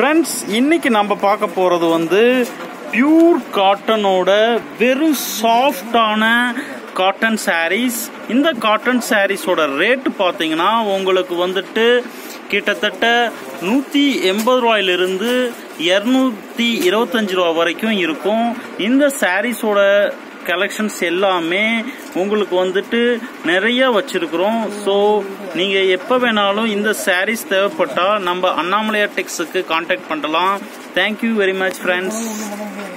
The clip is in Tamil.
ஃப்ரெண்ட்ஸ் இன்னைக்கு நம்ம பார்க்க போகிறது வந்து பியூர் காட்டனோட வெறும் சாஃப்டான காட்டன் sarees இந்த காட்டன் சாரீஸோட ரேட்டு பார்த்தீங்கன்னா உங்களுக்கு வந்துட்டு கிட்டத்தட்ட நூற்றி எண்பது ரூபாயிலிருந்து இரநூத்தி இருபத்தஞ்சு ரூபா வரைக்கும் இருக்கும் இந்த சாரீஸோட கலெக்ஷன்ஸ் எல்லாமே உங்களுக்கு வந்துட்டு நிறைய வச்சிருக்கிறோம் ஸோ நீங்கள் எப்போ வேணாலும் இந்த சாரீஸ் தேவைப்பட்டால் நம்ம அண்ணாமலையார் டெக்ஸுக்கு காண்டாக்ட் பண்ணலாம் தேங்க்யூ வெரி மச் ஃப்ரெண்ட்ஸ்